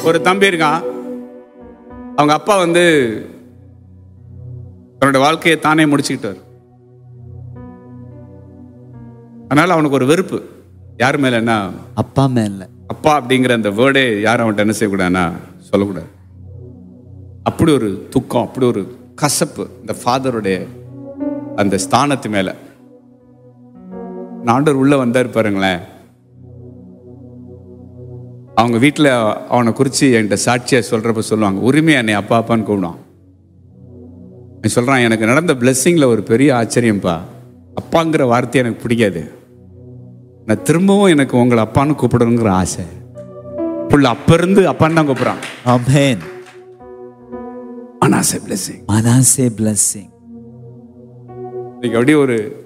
ஒரு தம்பி இருக்கான் அவங்க அப்பா வந்து தன்னோட வாழ்க்கையை தானே முடிச்சுக்கிட்டார் அதனால அவனுக்கு ஒரு வெறுப்பு யார் மேல என்ன அப்பா மேல அப்பா அப்படிங்கிற அந்த வேர்டே யாரும் அவன்கிட்ட என்ன செய்யக்கூடாதுன்னா சொல்லக்கூடாது அப்படி ஒரு துக்கம் அப்படி ஒரு கசப்பு இந்த ஃபாதருடைய அந்த ஸ்தானத்து மேல நான் ஆண்டவர் உள்ள வந்தார் பாருங்களேன் அவங்க வீட்டில் அவனை குறித்து என்கிட்ட சாட்சியாக சொல்கிறப்ப சொல்லுவாங்க உரிமையா என்னை அப்பா அப்பான்னு கூப்பிடுவான் அவன் சொல்கிறான் எனக்கு நடந்த பிளெஸ்ஸிங்கில் ஒரு பெரிய ஆச்சரியம்ப்பா அப்பாங்கிற வார்த்தை எனக்கு பிடிக்காது நான் திரும்பவும் எனக்கு உங்களை அப்பான்னு கூப்பிடணுங்கிற ஆசை புள்ள அப்ப இருந்து அப்பான்னு தான் கூப்பிடுறான் ஆமென் அனாசை பிளெஸ்ஸிங் மனாசே blessing இன்னைக்கு அப்படியே ஒரு